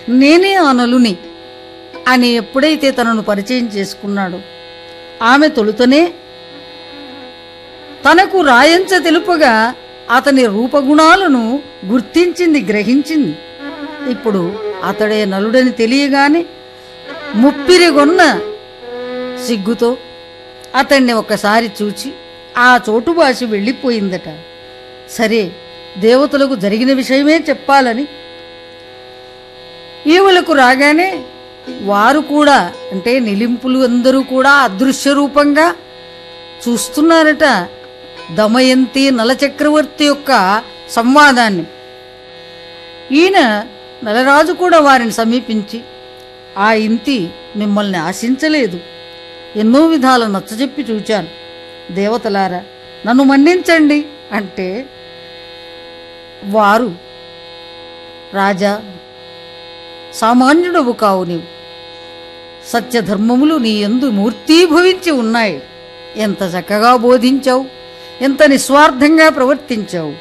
నేనే ఆ నలుని అని ఎప్పుడైతే తనను పరిచయం చేసుకున్నాడో ఆమె తొలుతనే తనకు రాయంచ తెలుపగా అతని రూపగుణాలను గుర్తించింది గ్రహించింది ఇప్పుడు అతడే నలుడని తెలియగానే ముప్పిరిగొన్న సిగ్గుతో అతన్ని ఒకసారి చూచి ఆ చోటు బాసి వెళ్ళిపోయిందట సరే దేవతలకు జరిగిన విషయమే చెప్పాలని ఈవులకు రాగానే వారు కూడా అంటే నిలింపులు అందరూ కూడా అదృశ్య రూపంగా చూస్తున్నారట దమయంతి నలచక్రవర్తి యొక్క సంవాదాన్ని ఈయన నలరాజు కూడా వారిని సమీపించి ఆ ఇంతి మిమ్మల్ని ఆశించలేదు ఎన్నో విధాల నచ్చజెప్పి చూచాను దేవతలారా నన్ను మన్నించండి అంటే వారు రాజా సామాన్యుడవు కావు నీవు సత్యధర్మములు నీ ఎందు మూర్తీభవించి ఉన్నాయి ఎంత చక్కగా బోధించావు ఎంత నిస్వార్థంగా ప్రవర్తించావు